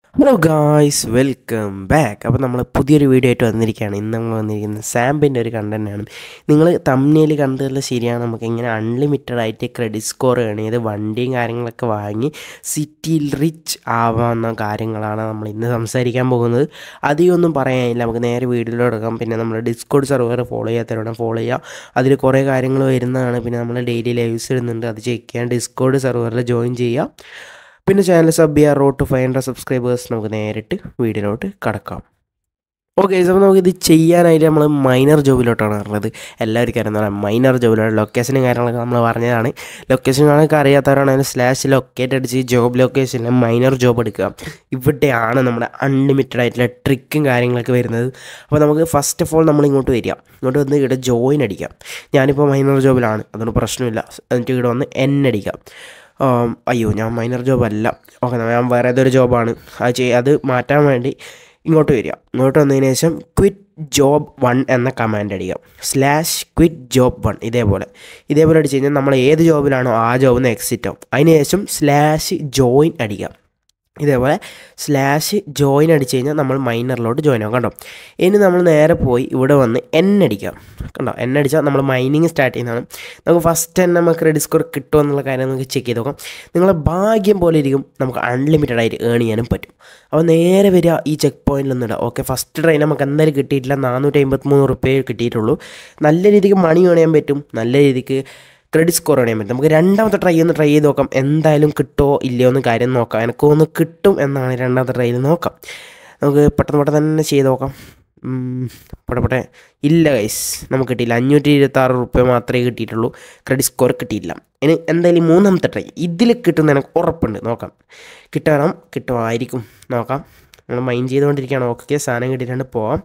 hello guys welcome back അപ്പോൾ നമ്മൾ പുതിയൊരു വീഡിയോ ആയിട്ട് വന്നിരിക്കുകയാണ് ഇന്ന് നമ്മൾ വന്നിരിക്കുന്നത് സാമ്പിൻ്റെ ഒരു കണ്ടൻറ്റാണ് നിങ്ങൾ തമ്മിൽ കണ്ടതെല്ലാം ശരിയാണ് നമുക്ക് ഇങ്ങനെ അൺലിമിറ്റഡ് ആയിട്ട് ക്രെഡിറ്റ് സ്കോർ ഏൺ ചെയ്ത് വണ്ടിയും കാര്യങ്ങളൊക്കെ വാങ്ങി സിറ്റിയിൽ റിച്ച് ആവാവുന്ന കാര്യങ്ങളാണ് നമ്മൾ ഇന്ന് സംസാരിക്കാൻ പോകുന്നത് അധികമൊന്നും പറയാനില്ല നമുക്ക് നേരെ വീഡിയോയിൽ എടുക്കാം പിന്നെ നമ്മൾ ഡിസ്കോഡ് സെർവർ ഫോളോ ചെയ്യാത്തവരുടെ ഫോളോ ചെയ്യുക അതിൽ കുറേ കാര്യങ്ങൾ വരുന്നതാണ് പിന്നെ നമ്മൾ ഡെയിലി ലൈവ്സ് ഇടുന്നുണ്ട് അത് ചെക്ക് ചെയ്യാൻ ഡിസ്കോഡ് സെർവറിൽ ജോയിൻ ചെയ്യുക പിന്നെ ചാനൽ സബ് ചെയ്യുക road to five hundred subscribers നമുക്ക് നേരിട്ട് വീഡിയോയിലോട്ട് കടക്കാം ഓക്കെ അപ്പോൾ നമുക്കിത് ചെയ്യാനായിട്ട് നമ്മൾ മൈനർ ജോബിലോട്ടാണ് പറഞ്ഞത് എല്ലാവർക്കും അറിയുന്നതാണ് മൈനർ ജോബിലോട്ട് ലൊക്കേഷനും കാര്യങ്ങളൊക്കെ നമ്മൾ പറഞ്ഞതാണ് ലൊക്കേഷൻ കാണൊക്കെ അറിയാത്തവരാണെങ്കിൽ സ്ലാഷ് ലൊക്കേറ്റ് അടിച്ച് ജോബ് ലൊക്കേഷനിൽ മൈനർ ജോബ് എടുക്കുക ഇവിടെയാണ് നമ്മുടെ അൺലിമിറ്റഡ് ആയിട്ടുള്ള ട്രിക്കും കാര്യങ്ങളൊക്കെ വരുന്നത് അപ്പോൾ നമുക്ക് ഫസ്റ്റ് ഓഫ് ഓൾ നമ്മൾ ഇങ്ങോട്ട് വരിക ഇങ്ങോട്ട് വന്ന് ഇവിടെ ജോയിൻ അടിക്കാം ഞാനിപ്പോൾ മൈനർ ജോബിലാണ് അതുകൊണ്ട് പ്രശ്നമില്ല എന്നിട്ട് ഇവിടെ വന്ന് എൻ അടിക്കാം ആം, അയ്യോ ഞാൻ മൈനർ ജോബ് അല്ല ഓക്കെ ഞാൻ വേറെ ഏതൊരു ജോബാണ് അത് ചെയ് അത് മാറ്റാൻ വേണ്ടി ഇങ്ങോട്ട് വരിക ഇങ്ങോട്ട് വന്നതിന് ശേഷം ക്വിറ്റ് ജോബ് വൺ എന്ന കമാൻഡ് അടിക്കാം സ്ലാഷ് ക്വിറ്റ് ജോബ് വൺ ഇതേപോലെ ഇതേപോലെ അടിച്ച് കഴിഞ്ഞാൽ നമ്മൾ ഏത് ജോബിലാണോ ആ ജോബിൽ നിന്ന് എക്സിറ്റ് ആവും അതിന് ശേഷം സ്ലാഷ് ജോയിൻ അടിക്കാം ഇതേപോലെ സ്ലാഷ് ജോയിൻ അടിച്ച് കഴിഞ്ഞാൽ നമ്മൾ മൈനറിലോട്ട് ജോയിൻ ആവും കണ്ടോ ഇനി നമ്മൾ നേരെ പോയി ഇവിടെ വന്ന് എൻ അടിക്കാം കണ്ടോ എൻ അടിച്ചാൽ നമ്മൾ മൈനിങ് സ്റ്റാർട്ട് ചെയ്യുന്നതാണ് നമുക്ക് ഫസ്റ്റ് തന്നെ നമുക്ക് ക്രെഡിറ്റ് സ്കോർ കിട്ടുമോ എന്നുള്ള കാര്യം നമുക്ക് ചെക്ക് ചെയ്ത് നോക്കാം നിങ്ങളെ ഭാഗ്യം പോലെ ഇരിക്കും നമുക്ക് അൺലിമിറ്റഡ് ആയിട്ട് ഏൺ ചെയ്യാനും പറ്റും അപ്പോൾ നേരെ വരിക ഈ ചെക്ക് പോയിന്റിൽ നിന്നിടുക ഓക്കെ ഫസ്റ്റ് ട്രെയിൻ നമുക്ക് എന്തായാലും കിട്ടിയിട്ടില്ല നാനൂറ്റി അമ്പത്തിമൂന്ന് റുപ്യ കിട്ടിയിട്ടുള്ളൂ നല്ല രീതിക്ക് മണി ഏൺ ചെയ്യാൻ പറ്റും നല്ല രീതിക്ക് ക്രെഡിറ്റ് സ്കോർ ചെയ്യാൻ പറ്റും നമുക്ക് രണ്ടാമത്തെ ട്രൈ ഒന്ന് ട്രൈ ചെയ്ത് നോക്കാം എന്തായാലും കിട്ടുമോ ഇല്ലയോ എന്ന് കാര്യം നോക്കാം എനിക്ക് ഒന്ന് കിട്ടും എന്നാണ് രണ്ടാമത്തെ ട്രൈയിൽ നോക്കാം നമുക്ക് പെട്ടെന്ന് പെട്ടെന്ന് തന്നെ ചെയ്ത് നോക്കാം ഉം, പെട്ടെ പെട്ടെ ഇല്ല ഗൈസ് നമുക്ക് കിട്ടിയില്ല അഞ്ഞൂറ്റി ഇരുപത്താറ് റുപ്യ മാത്രമേ കിട്ടിയിട്ടുള്ളൂ ക്രെഡിറ്റ് സ്കോർ കിട്ടിയില്ല ഇനി എന്തായാലും ഈ മൂന്നാമത്തെ ട്രൈ ഇതിൽ കിട്ടുന്ന എനിക്ക് ഉറപ്പുണ്ട് നോക്കാം കിട്ടണം കിട്ടുമായിരിക്കും നോക്കാം നമ്മൾ മൈൻഡ് ചെയ്തുകൊണ്ടിരിക്കുകയാണ് ഓക്കെ സാധനം കിട്ടിയിട്ടുണ്ട് പോവാം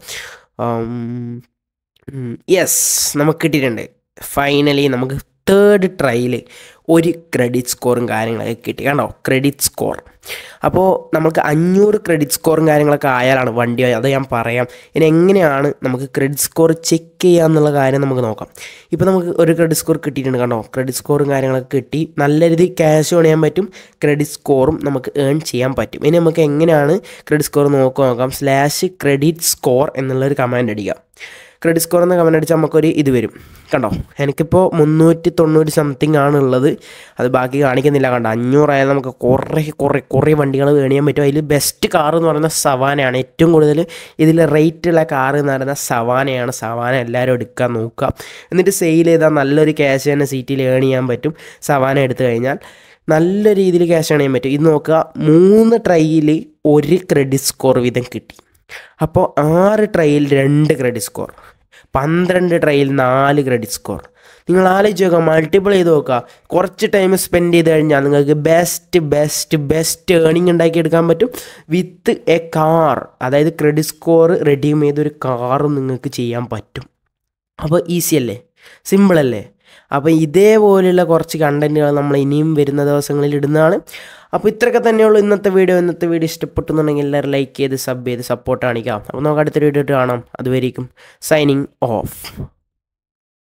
യെസ് നമുക്ക് കിട്ടിയിട്ടുണ്ട് ഫൈനലി നമുക്ക് തേർഡ് ട്രൈയിൽ ഒരു ക്രെഡിറ്റ് സ്കോറും കാര്യങ്ങളൊക്കെ കിട്ടി കണ്ടോ ക്രെഡിറ്റ് സ്കോർ അപ്പോൾ നമുക്ക് അഞ്ഞൂറ് ക്രെഡിറ്റ് സ്കോറും കാര്യങ്ങളൊക്കെ ആയാലാണ് വണ്ടി അത് ഞാൻ പറയാം ഇനി എങ്ങനെയാണ് നമുക്ക് ക്രെഡിറ്റ് സ്കോർ ചെക്ക് ചെയ്യുക എന്നുള്ള കാര്യം നമുക്ക് നോക്കാം ഇപ്പോൾ നമുക്ക് ഒരു ക്രെഡിറ്റ് സ്കോർ കിട്ടിയിട്ടുണ്ട് കണ്ടോ ക്രെഡിറ്റ് സ്കോറും കാര്യങ്ങളൊക്കെ കിട്ടി നല്ല രീതിയിൽ ക്യാഷ് ഏൺ ചെയ്യാൻ പറ്റും ക്രെഡിറ്റ് സ്കോറും നമുക്ക് ഏൺ ചെയ്യാൻ പറ്റും ഇനി നമുക്ക് എങ്ങനെയാണ് ക്രെഡിറ്റ് സ്കോർ നോക്കുക നോക്കാം സ്ലാഷ് ക്രെഡിറ്റ് സ്കോർ എന്നുള്ളൊരു കമാൻഡ് അടിക്കുക ക്രെഡിറ്റ് സ്കോർ എന്ന കമൻറ്റ് അടിച്ചാൽ നമുക്കൊരു ഇത് വരും കണ്ടോ എനിക്കിപ്പോൾ മുന്നൂറ്റി തൊണ്ണൂറ് സംതിങ് ആണ് ഉള്ളത് അത് ബാക്കി കാണിക്കുന്നില്ല കണ്ടോ അഞ്ഞൂറായാലും നമുക്ക് കുറേ കുറേ കുറേ വണ്ടികൾ വേണിയാൻ പറ്റും അതിൽ ബെസ്റ്റ് കാർ എന്ന് പറയുന്നത് സവാനയാണ് ഏറ്റവും കൂടുതൽ ഇതിൽ റേറ്റ് ഉള്ള കാർ എന്ന് പറയുന്നത് സവാനയാണ് സവാന എല്ലാവരും എടുക്കാൻ നോക്കുക എന്നിട്ട് സെയിൽ ചെയ്താൽ നല്ലൊരു ക്യാഷ് തന്നെ സീറ്റിൽ ഏൺ ചെയ്യാൻ പറ്റും സവാന എടുത്തു കഴിഞ്ഞാൽ നല്ല രീതിയിൽ ക്യാഷ് ഏൺ ചെയ്യാൻ പറ്റും ഇത് നോക്കുക മൂന്ന് ട്രൈയിൽ ഒരു ക്രെഡിറ്റ് സ്കോർ വീതം കിട്ടി അപ്പോൾ ആറ് ട്രയൽ രണ്ട് ക്രെഡിറ്റ് സ്കോർ പന്ത്രണ്ട് ട്രയൽ നാല് ക്രെഡിറ്റ് സ്കോർ നിങ്ങൾ ആലോചിച്ച് നോക്കുക മൾട്ടിപ്പിൾ ചെയ്ത് നോക്കുക കുറച്ച് ടൈം സ്പെൻഡ് ചെയ്ത് കഴിഞ്ഞാൽ നിങ്ങൾക്ക് ബെസ്റ്റ് ബെസ്റ്റ് ബെസ്റ്റ് ഏണിംഗ് ഉണ്ടാക്കിയെടുക്കാൻ പറ്റും വിത്ത് എ കാർ അതായത് ക്രെഡിറ്റ് സ്കോർ റെഡീം ചെയ്തൊരു കാറും നിങ്ങൾക്ക് ചെയ്യാൻ പറ്റും അപ്പോൾ ഈസി അല്ലേ സിമ്പിൾ അല്ലേ അപ്പോൾ ഇതേപോലെയുള്ള കുറച്ച് കണ്ടൻറ്റുകൾ നമ്മൾ ഇനിയും വരുന്ന ദിവസങ്ങളിൽ ഇടുന്നതാണ് അപ്പോൾ ഇത്രയൊക്കെ തന്നെയുള്ളൂ ഇന്നത്തെ വീഡിയോ ഇന്നത്തെ വീഡിയോ ഇഷ്ടപ്പെട്ടെന്നുണ്ടെങ്കിൽ എല്ലാവരും ലൈക്ക് ചെയ്ത് സബ് ചെയ്ത് സപ്പോർട്ട് കാണിക്കാം അപ്പോൾ നമുക്ക് അടുത്തൊരു വീഡിയോ കാണാം അതുവരെയും സൈനിങ് ഓഫ്